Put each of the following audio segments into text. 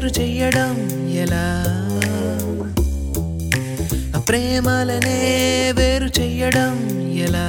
వేరు చెయ్యడం ఎలా ప్రేమలనే వేరు చెయ్యడం ఎలా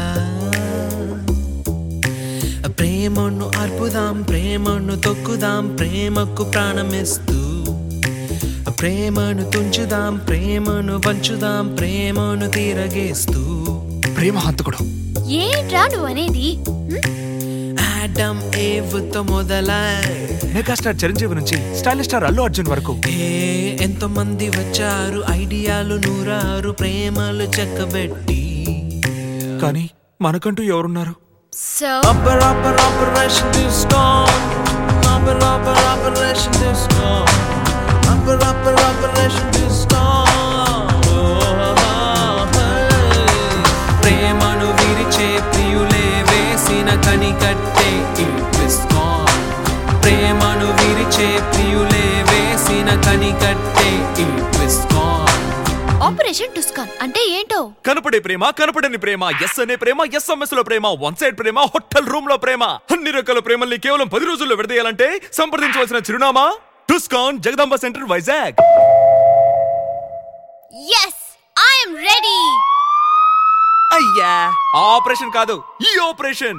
ప్రేమను అర్పుదాం ప్రేమను తొక్కుదాం ప్రేమకు ప్రాణమిస్తూ ప్రేమను తుంచుదాం ప్రేమను పంచుదాం ప్రేమను తీరగేస్తూ ప్రేమ హంతకుడు ఏంట్రా నువ్వు అనేది ఆడమ్ ఏవుతో మొదలై మెగాస్టార్ చిరంజీవి నుంచి స్టైలిష్ స్టార్ అల్లు అర్జున్ వరకు ఏ ఎంతో మంది వచ్చారు ఐడియాలు నూరారు ప్రేమలు చెక్కబెట్టి కానీ మనకంటూ ఎవరున్నారు so Upper, upper, operation discount. Upper, upper, operation discount. Upper, upper, operation discount. Oh, hey. ప్రేమను విరిచే ప్రియులే వేసిన కనికట్టే ఈ డిస్కౌంట్ ప్రేమను విరిచే ప్రియులే వేసిన కనికట్టే ఈ డిస్కౌంట్ ఆపరేషన్ టుస్కాన్ అంటే ఏంటో కనపడే ప్రేమ కనపడని ప్రేమ ఎస్ అనే ప్రేమ ఎస్ఎంఎస్ లో ప్రేమ వన్ సైడ్ ప్రేమ హోటల్ రూమ్ లో ప్రేమ అన్ని రకాల ప్రేమల్ని కేవలం పది రోజుల్లో విడదీయాలంటే సంప్రదించవలసిన చిరునామా Tuscan Jagadamba centre Vizag yes I'm ready అయ్యా ఆపరేషన్ కాదు ఈ ఆపరేషన్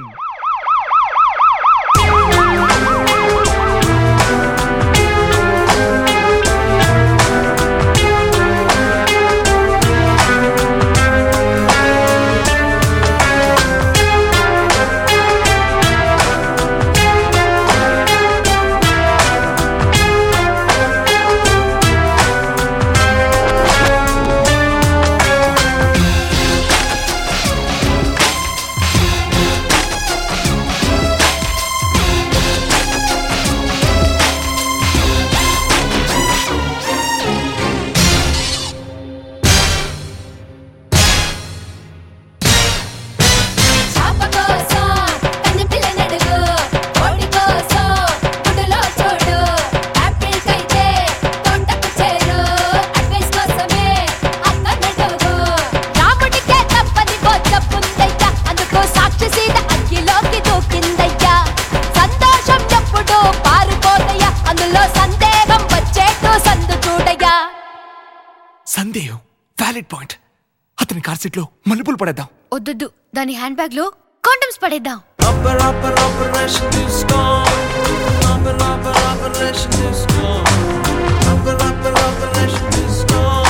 చాప కోసం కన్ని పిల్ల నడుగు కోడి కోసం గుడిలో చూడు యాపిల్ కైతే తోటకు చేరు అడ్వైస్ కోసమే అక్క నడుగు రాముడికే తప్పని బొచ్చప్పుందయ్యా అందుకు సాక్షి సీత అగ్గిలోకి దూకిందయ్యా సంతోషం ఎప్పుడు పారిపోదయ్యా అందులో సందేహం వచ్చేట్టు సందు చూడయ్యా సందేహం వ్యాలిడ్ పాయింట్ అతని కార్ సీట్ లో మల్లెపూలు పడేద్దాం వద్దొద్దు దాని హ్యాండ్ బ్యాగ్ లో కాండమ్స్ పడేద్దాం Upper, upper, operation discount. Upper, upper, operation discount. Upper, upper, operation discount.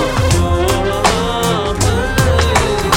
Oh, hey.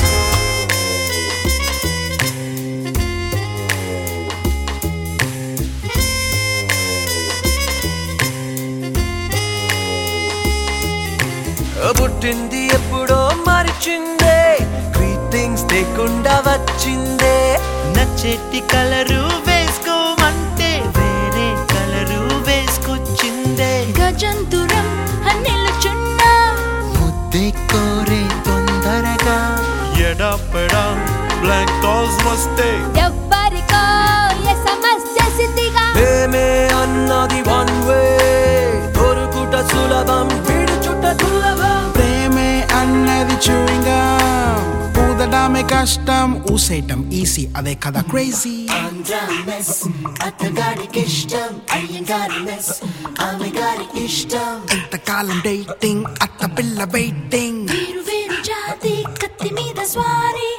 పుట్టింది ఎప్పుడో మరిచిందే గ్రీటింగ్స్ లేకుండా వచ్చిందే నచ్చేటి కలరు వేసుకోమంటే వేరే కలరు వేసుకొచ్చిందే గజంతురం నిలుచున్నా ముద్దే కోరే తొందరగా ఎడపెడా బ్లాక్ కాల్స్ వస్తే ఎవ్వరికో ఏ సమస్య సిద్ధిగా మేమే అన్నది వన్ వే దొరుకుట సులభం విడుచుట దుర్లభం ప్రేమే అన్నది చూయింగా ఊదడమే కష్టం ఊసేయటం ఈసీ అదే కదా క్రేజీ Andrames, అత్తగారికిష్టం అయ్యగారి మెస్ ఆమె గారి ఇష్టం ఎంతకాలం డేటింగ్ అత్త పిల్ల వెయిటింగ్ వేరు వేరు జాతి కత్తి మీద స్వారీ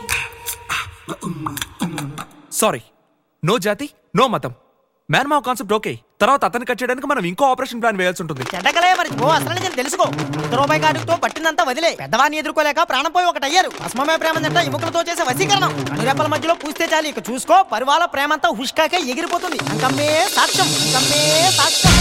సారీ నో జాతి నో మతం మేనమావ కాన్సెప్ట్ ఓకే తర్వాత అతన్ని కట్ చేయడానికి మనం ఇంకో ఆపరేషన్ ప్లాన్ వేయాల్సి ఉంటుంది చెడ్డకలే మరి ఓ అసలు నిజం తెలుసుకో ఉత్త రూపాయి కాటుతో పట్టిందంతా వదిలే పెద్దవాడిని ఎదుర్కోలేక ప్రాణం పోయి ఒకటి అయ్యారు అస్మమే ప్రేమందంట ఎముకలతో చేసే వశీకరణం అనురెప్పల మధ్యలో పూస్తే చాలు ఇక చూసుకో పరివాల ప్రేమంతా హుష్కాకే ఎగిరిపోతుంది అంకమ్మే సాక్ష్యం అంకమ్మే సాక్ష్యం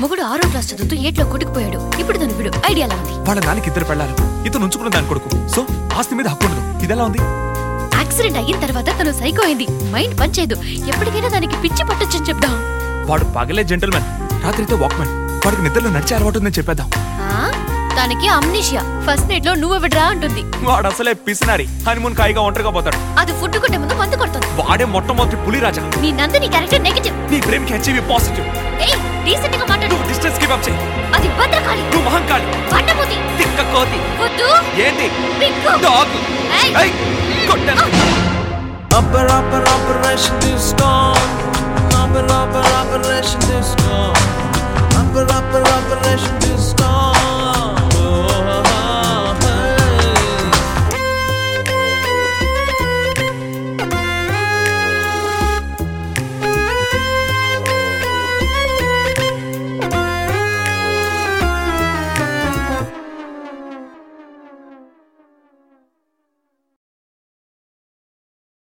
మొగుడు ఆరో క్లాస్ చదువుతూ ఏట్లో కొట్టుకుపోయాడు ఇప్పుడు తను విడు ఐడియా ఎలా ఉంది వాళ్ళ నాన్నకి ఇద్దరు పెళ్ళారు ఇతను ఉంచుకున్న దాని కొడుకు సో ఆస్తి మీద హక్కు ఉండదు ఇదెలా ఉంది యాక్సిడెంట్ అయిన తర్వాత తను సైకో అయింది మైండ్ పనిచేయదు ఎప్పటికైనా దానికి పిచ్చి పట్టొచ్చని చెప్దాం వాడు పగలే జెంటల్మెన్ రాత్రితో వాక్మెన్ వాడికి నిద్రలో నడిచే అలవాటు ఉందని చెప్పేద్దాం ఆ? దానికి అమ్నిషియా ఫస్ట్ నైట్ లో నువ్వు విడరా అంటుంది వాడు అసలే పిసినారి హనీమూన్ కాయిగా ఒంటరిగా పోతాడు అది ఫుడ్ కొట్టే ముందు మందు కొడుతుంది వాడే మొట్టమొదటి పులిరాజా నీ నందిని క్యారెక్టర్ నెగటివ్ నీ ప్రేమికి హెచ్ఐవి పాజిటివ్ ఏయ్ డీసెంట్ గా మాట్లాడు నువ్వు డిస్టెన్స్ గివ్ అప్ చేయి అది భద్రకాళి నువ్వు మహంకాళి బండమూతి తిక్క కోతి వద్దు ఏంటి పిక్కు డాగ్ ఏయ్. ఏయ్, కొట్టాను Upper, upper, operation discount. Upper, upper, operation discount. Upper, upper, operation discount.